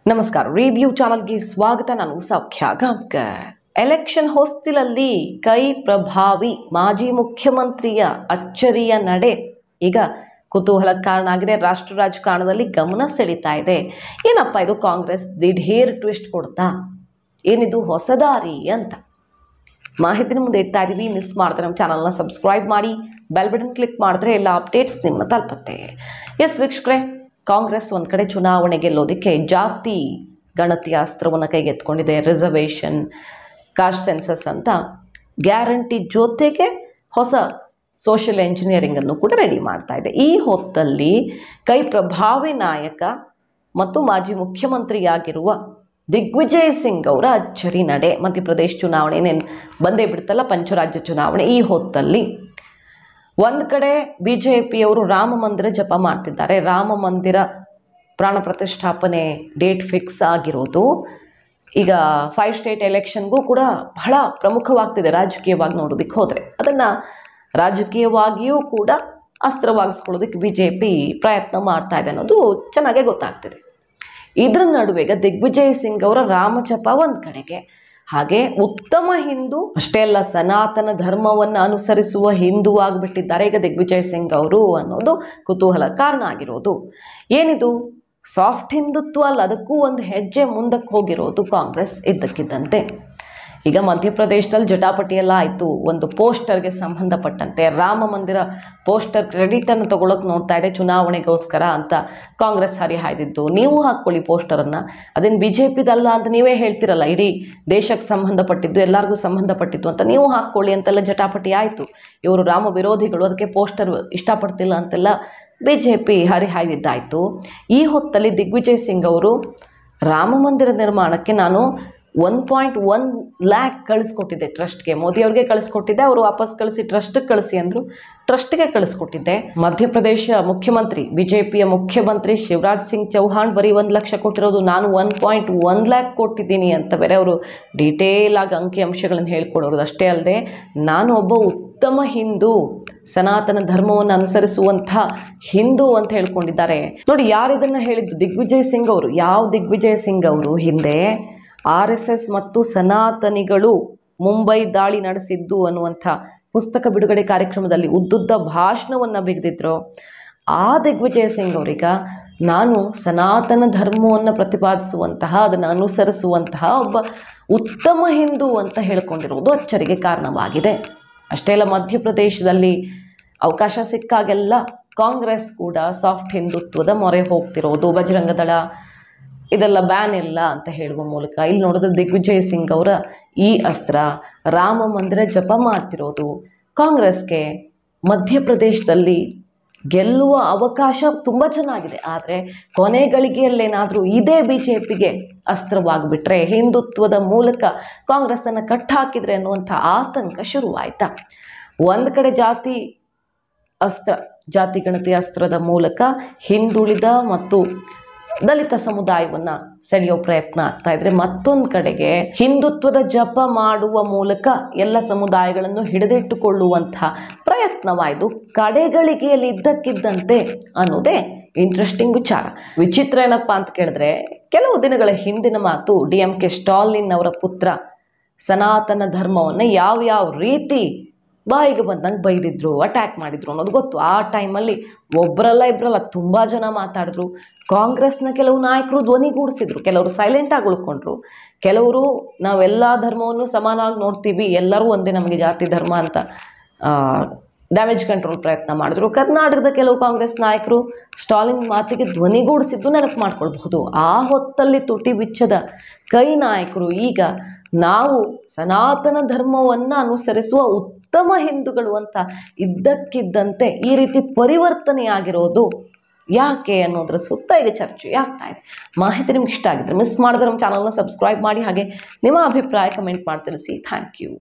ನಮಸ್ಕಾರ ರಿವ್ಯೂ ಚಾನಲ್ಗೆ ಸ್ವಾಗತ ನಾನು ಸೌಖ್ಯ ಗಾಂವ್ಕರ್ ಎಲೆಕ್ಷನ್ ಹೊಸ್ತಿಲಲ್ಲಿ ಕೈ ಪ್ರಭಾವಿ ಮಾಜಿ ಮುಖ್ಯಮಂತ್ರಿಯ ಅಚ್ಚರಿಯ ನಡೆ ಈಗ ಕುತೂಹಲಕ್ಕೆ ಕಾರಣ ಆಗಿದೆ ರಾಷ್ಟ್ರ ರಾಜಕಾರಣದಲ್ಲಿ ಗಮನ ಸೆಳೀತಾ ಇದೆ ಏನಪ್ಪ ಇದು ಕಾಂಗ್ರೆಸ್ ದಿಢೀರ್ ಟ್ವಿಸ್ಟ್ ಕೊಡ್ತಾ ಏನಿದು ಹೊಸದಾರಿ ಅಂತ ಮಾಹಿತಿನ ಮುಂದೆ ಇಡ್ತಾ ಇದ್ದೀವಿ ಮಿಸ್ ಮಾಡಿದ್ರೆ ನಮ್ಮ ಚಾನಲ್ನ ಸಬ್ಸ್ಕ್ರೈಬ್ ಮಾಡಿ ಬೆಲ್ ಬಟನ್ ಕ್ಲಿಕ್ ಮಾಡಿದ್ರೆ ಎಲ್ಲ ಅಪ್ಡೇಟ್ಸ್ ನಿಮ್ಮನ್ನ ತಲುಪುತ್ತೆ ಎಸ್ ವೀಕ್ಷಕರೇ ಕಾಂಗ್ರೆಸ್ ಒಂದು ಕಡೆ ಚುನಾವಣೆ ಗೆಲ್ಲೋದಕ್ಕೆ ಜಾತಿ ಗಣತಿಯ ಅಸ್ತ್ರವನ್ನು ಕೈಗೆತ್ಕೊಂಡಿದೆ ರಿಸರ್ವೇಷನ್ ಕಾಸ್ಟ್ ಸೆನ್ಸಸ್ ಅಂತ ಗ್ಯಾರಂಟಿ ಜೊತೆಗೆ ಹೊಸ ಸೋಷಿಯಲ್ ಎಂಜಿನಿಯರಿಂಗನ್ನು ಕೂಡ ರೆಡಿ ಮಾಡ್ತಾ ಇದೆ ಈ ಹೊತ್ತಲ್ಲಿ ಕೈ ಪ್ರಭಾವಿ ನಾಯಕ ಮತ್ತು ಮಾಜಿ ಮುಖ್ಯಮಂತ್ರಿಯಾಗಿರುವ ದಿಗ್ವಿಜಯ್ ಸಿಂಗ್ ಅವರ ಅಚ್ಚರಿ ನಡೆ ಮಧ್ಯಪ್ರದೇಶ ಚುನಾವಣೆ ನೆನ್ ಬಂದೇ ಬಿಡ್ತಲ್ಲ ಪಂಚರಾಜ್ಯ ಚುನಾವಣೆ ಈ ಹೊತ್ತಲ್ಲಿ ಒಂದು ಕಡೆ ಬಿ ಜೆ ಪಿಯವರು ರಾಮ ಮಂದಿರ ಜಪ ಮಾಡ್ತಿದ್ದಾರೆ ರಾಮ ಮಂದಿರ ಪ್ರಾಣ ಪ್ರತಿಷ್ಠಾಪನೆ ಡೇಟ್ ಫಿಕ್ಸ್ ಆಗಿರೋದು ಈಗ ಫೈವ್ ಸ್ಟೇಟ್ ಎಲೆಕ್ಷನ್ಗೂ ಕೂಡ ಬಹಳ ಪ್ರಮುಖವಾಗ್ತಿದೆ ರಾಜಕೀಯವಾಗಿ ನೋಡೋದಕ್ಕೆ ಹೋದರೆ ಅದನ್ನು ರಾಜಕೀಯವಾಗಿಯೂ ಕೂಡ ಅಸ್ತ್ರವಾಗಿಸ್ಕೊಳ್ಳೋದಕ್ಕೆ ಬಿ ಜೆ ಪಿ ಪ್ರಯತ್ನ ಮಾಡ್ತಾ ಇದೆ ಅನ್ನೋದು ಚೆನ್ನಾಗೇ ಗೊತ್ತಾಗ್ತಿದೆ ಇದರ ನಡುವೆ ಈಗ ದಿಗ್ವಿಜಯ್ ಸಿಂಗ್ ಅವರ ರಾಮಜಪ ಒಂದು ಕಡೆಗೆ ಹಾಗೆ ಉತ್ತಮ ಹಿಂದೂ ಅಷ್ಟೇ ಅಲ್ಲ ಸನಾತನ ಧರ್ಮವನ್ನು ಅನುಸರಿಸುವ ಹಿಂದೂ ಆಗಿಬಿಟ್ಟಿದ್ದಾರೆ ಈಗ ದಿಗ್ವಿಜಯ್ ಸಿಂಗ್ ಅವರು ಅನ್ನೋದು ಕುತೂಹಲ ಕಾರಣ ಆಗಿರೋದು ಏನಿದು ಸಾಫ್ಟ್ ಹಿಂದುತ್ವ ಅಲ್ಲ ಅದಕ್ಕೂ ಒಂದು ಹೆಜ್ಜೆ ಮುಂದಕ್ಕೆ ಹೋಗಿರೋದು ಕಾಂಗ್ರೆಸ್ ಇದ್ದಕ್ಕಿದ್ದಂತೆ ಈಗ ಮಧ್ಯಪ್ರದೇಶದಲ್ಲಿ ಜಟಾಪಟಿ ಎಲ್ಲ ಆಯಿತು ಒಂದು ಪೋಸ್ಟರ್ಗೆ ಸಂಬಂಧಪಟ್ಟಂತೆ ರಾಮ ಮಂದಿರ ಪೋಸ್ಟರ್ ಕ್ರೆಡಿಟನ್ನು ತಗೊಳಕ್ಕೆ ನೋಡ್ತಾ ಇದೆ ಚುನಾವಣೆಗೋಸ್ಕರ ಅಂತ ಕಾಂಗ್ರೆಸ್ ಹರಿಹಾಯ್ದಿದ್ದು ನೀವು ಹಾಕ್ಕೊಳ್ಳಿ ಪೋಸ್ಟರನ್ನು ಅದೇನು ಬಿ ಜೆ ಪಿದಲ್ಲ ಅಂತ ನೀವೇ ಹೇಳ್ತಿರಲ್ಲ ಇಡೀ ದೇಶಕ್ಕೆ ಸಂಬಂಧಪಟ್ಟಿದ್ದು ಎಲ್ಲರಿಗೂ ಸಂಬಂಧಪಟ್ಟಿದ್ದು ಅಂತ ನೀವು ಹಾಕ್ಕೊಳ್ಳಿ ಅಂತೆಲ್ಲ ಜಟಾಪಟಿ ಆಯಿತು ಇವರು ರಾಮ ವಿರೋಧಿಗಳು ಅದಕ್ಕೆ ಪೋಸ್ಟರ್ ಇಷ್ಟಪಡ್ತಿಲ್ಲ ಅಂತೆಲ್ಲ ಬಿ ಜೆ ಪಿ ಹರಿಹಾಯ್ದಿದ್ದಾಯಿತು ಈ ಹೊತ್ತಲ್ಲಿ ದಿಗ್ವಿಜಯ್ ಸಿಂಗ್ ಅವರು ರಾಮ ಮಂದಿರ ನಿರ್ಮಾಣಕ್ಕೆ ನಾನು ಒನ್ ಪಾಯಿಂಟ್ ಒನ್ ಲ್ಯಾಕ್ ಕಳಿಸ್ಕೊಟ್ಟಿದ್ದೆ ಟ್ರಸ್ಟ್ಗೆ ಮೋದಿ ಅವ್ರಿಗೆ ಕಳಿಸ್ಕೊಟ್ಟಿದ್ದೆ ಅವರು ವಾಪಸ್ ಕಳಿಸಿ ಟ್ರಸ್ಟಿಗೆ ಕಳಿಸಿ ಅಂದರು ಟ್ರಸ್ಟ್ಗೆ ಕಳಿಸ್ಕೊಟ್ಟಿದ್ದೆ ಮಧ್ಯಪ್ರದೇಶ ಮುಖ್ಯಮಂತ್ರಿ ಬಿ ಜೆ ಪಿಯ ಮುಖ್ಯಮಂತ್ರಿ ಶಿವರಾಜ್ ಸಿಂಗ್ ಚೌಹಾಣ್ ಬರೀ ಒಂದು ಲಕ್ಷ ಕೊಟ್ಟಿರೋದು ನಾನು ಒನ್ ಪಾಯಿಂಟ್ ಒನ್ ಲ್ಯಾಕ್ ಕೊಟ್ಟಿದ್ದೀನಿ ಅಂತ ಬೇರೆ ಅವರು ಡೀಟೇಲ್ ಆಗಿ ಅಂಕಿ ಅಂಶಗಳನ್ನು ಹೇಳ್ಕೊಡೋರು ಅಷ್ಟೇ ಅಲ್ಲದೆ ನಾನು ಒಬ್ಬ ಉತ್ತಮ ಹಿಂದೂ ಸನಾತನ ಧರ್ಮವನ್ನು ಅನುಸರಿಸುವಂಥ ಹಿಂದೂ ಅಂತ ಹೇಳ್ಕೊಂಡಿದ್ದಾರೆ ನೋಡಿ ಯಾರು ಇದನ್ನು ಹೇಳಿದ್ದು ದಿಗ್ವಿಜಯ್ ಸಿಂಗ್ ಅವರು ಯಾವ ದಿಗ್ವಿಜಯ್ ಸಿಂಗ್ ಅವರು ಹಿಂದೆ ಆರ್ ಎಸ್ ಎಸ್ ಮತ್ತು ಸನಾತನಿಗಳು ಮುಂಬೈ ದಾಳಿ ನಡೆಸಿದ್ದು ಅನ್ನುವಂಥ ಪುಸ್ತಕ ಬಿಡುಗಡೆ ಕಾರ್ಯಕ್ರಮದಲ್ಲಿ ಉದ್ದುದ್ದ ಭಾಷಣವನ್ನು ಬಿಗಿದಿದ್ರು ಆ ದಿಗ್ವಿಜಯ ಸಿಂಗ್ ಅವರೀಗ ನಾನು ಸನಾತನ ಧರ್ಮವನ್ನು ಪ್ರತಿಪಾದಿಸುವಂತಹ ಅದನ್ನು ಅನುಸರಿಸುವಂತಹ ಒಬ್ಬ ಉತ್ತಮ ಹಿಂದೂ ಅಂತ ಹೇಳ್ಕೊಂಡಿರುವುದು ಅಚ್ಚರಿಗೆ ಕಾರಣವಾಗಿದೆ ಅಷ್ಟೇ ಅಲ್ಲ ಮಧ್ಯಪ್ರದೇಶದಲ್ಲಿ ಅವಕಾಶ ಸಿಕ್ಕಾಗೆಲ್ಲ ಕಾಂಗ್ರೆಸ್ ಕೂಡ ಸಾಫ್ಟ್ ಹಿಂದುತ್ವದ ಮೊರೆ ಹೋಗ್ತಿರೋದು ಬಜರಂಗದಳ ಇದೆಲ್ಲ ಬ್ಯಾನ್ ಇಲ್ಲ ಅಂತ ಹೇಳುವ ಮೂಲಕ ಇಲ್ಲಿ ನೋಡಿದ್ರೆ ದಿಗ್ವಿಜಯ್ ಸಿಂಗ್ ಅವರ ಈ ಅಸ್ತ್ರ ರಾಮ ಮಂದಿರ ಜಪ ಮಾಡ್ತಿರೋದು ಕಾಂಗ್ರೆಸ್ಗೆ ಮಧ್ಯಪ್ರದೇಶದಲ್ಲಿ ಗೆಲ್ಲುವ ಅವಕಾಶ ತುಂಬ ಚೆನ್ನಾಗಿದೆ ಆದರೆ ಕೊನೆ ಗಳಿಗೆಯಲ್ಲೇನಾದರೂ ಇದೇ ಬಿ ಜೆ ಪಿಗೆ ಅಸ್ತ್ರವಾಗಿಬಿಟ್ರೆ ಹಿಂದುತ್ವದ ಮೂಲಕ ಕಾಂಗ್ರೆಸ್ಸನ್ನು ಕಟ್ಟಾಕಿದ್ರೆ ಅನ್ನುವಂಥ ಆತಂಕ ಶುರುವಾಯ್ತಾ ಒಂದು ಕಡೆ ಜಾತಿ ಅಸ್ತ್ರ ಜಾತಿ ಗಣತಿ ಅಸ್ತ್ರದ ಮೂಲಕ ಹಿಂದುಳಿದ ಮತ್ತು ದಲಿತ ಸಮುದಾಯವನ್ನು ಸೆಳೆಯೋ ಪ್ರಯತ್ನ ಆಗ್ತಾ ಇದ್ರೆ ಮತ್ತೊಂದು ಕಡೆಗೆ ಹಿಂದುತ್ವದ ಜಪ ಮಾಡುವ ಮೂಲಕ ಎಲ್ಲ ಸಮುದಾಯಗಳನ್ನು ಹಿಡಿದಿಟ್ಟುಕೊಳ್ಳುವಂತಹ ಪ್ರಯತ್ನವಾಯಿತು ಕಡೆಗಳಿಗೆಯಲ್ಲಿ ಇದ್ದಕ್ಕಿದ್ದಂತೆ ಅನ್ನೋದೇ ಇಂಟ್ರೆಸ್ಟಿಂಗ್ ವಿಚಾರ ವಿಚಿತ್ರ ಏನಪ್ಪ ಅಂತ ಕೇಳಿದ್ರೆ ಕೆಲವು ದಿನಗಳ ಹಿಂದಿನ ಮಾತು ಡಿ ಎಂ ಕೆ ಸ್ಟಾಲಿನ್ ಅವರ ಪುತ್ರ ಸನಾತನ ಧರ್ಮವನ್ನು ಯಾವ್ಯಾವ ರೀತಿ ಬಾಯಿಗೆ ಬಂದಂಗೆ ಬೈದಿದ್ರು ಅಟ್ಯಾಕ್ ಮಾಡಿದ್ರು ಅನ್ನೋದು ಗೊತ್ತು ಆ ಟೈಮಲ್ಲಿ ಒಬ್ಬರಲ್ಲ ಇಬ್ಬರಲ್ಲ ತುಂಬ ಜನ ಮಾತಾಡಿದ್ರು ಕಾಂಗ್ರೆಸ್ನ ಕೆಲವು ನಾಯಕರು ಧ್ವನಿಗೂಡಿಸಿದ್ರು ಕೆಲವರು ಸೈಲೆಂಟಾಗಿ ಉಳ್ಕೊಂಡ್ರು ಕೆಲವರು ನಾವೆಲ್ಲ ಧರ್ಮವನ್ನು ಸಮಾನವಾಗಿ ನೋಡ್ತೀವಿ ಎಲ್ಲರೂ ಒಂದೇ ನಮಗೆ ಜಾತಿ ಧರ್ಮ ಅಂತ ಡ್ಯಾಮೇಜ್ ಕಂಟ್ರೋಲ್ ಪ್ರಯತ್ನ ಮಾಡಿದ್ರು ಕರ್ನಾಟಕದ ಕೆಲವು ಕಾಂಗ್ರೆಸ್ ನಾಯಕರು ಸ್ಟಾಲಿನ್ ಮಾತಿಗೆ ಧ್ವನಿಗೂಡಿಸಿದ್ದು ನೆನಪು ಮಾಡ್ಕೊಳ್ಬಹುದು ಆ ಹೊತ್ತಲ್ಲಿ ತುಟಿ ಬಿಚ್ಚದ ಕೈ ನಾಯಕರು ಈಗ ನಾವು ಸನಾತನ ಧರ್ಮವನ್ನು ಅನುಸರಿಸುವ ಉತ್ತಮ ಹಿಂದೂಗಳು ಅಂತ ಇದ್ದಕ್ಕಿದ್ದಂತೆ ಈ ರೀತಿ ಪರಿವರ್ತನೆಯಾಗಿರೋದು ಯಾಕೆ ಅನ್ನೋದ್ರ ಸುತ್ತ ಈಗ ಚರ್ಚೆ ಆಗ್ತಾ ಇದೆ ಮಾಹಿತಿ ನಿಮ್ಗೆ ಇಷ್ಟ ಆಗಿದ್ರೆ ಮಿಸ್ ಮಾಡಿದ್ರೆ ನಮ್ಮ ಚಾನಲ್ನ ಸಬ್ಸ್ಕ್ರೈಬ್ ಮಾಡಿ ಹಾಗೆ ನಿಮ್ಮ ಅಭಿಪ್ರಾಯ ಕಮೆಂಟ್ ಮಾಡಿ ತಿಳಿಸಿ ಥ್ಯಾಂಕ್ ಯು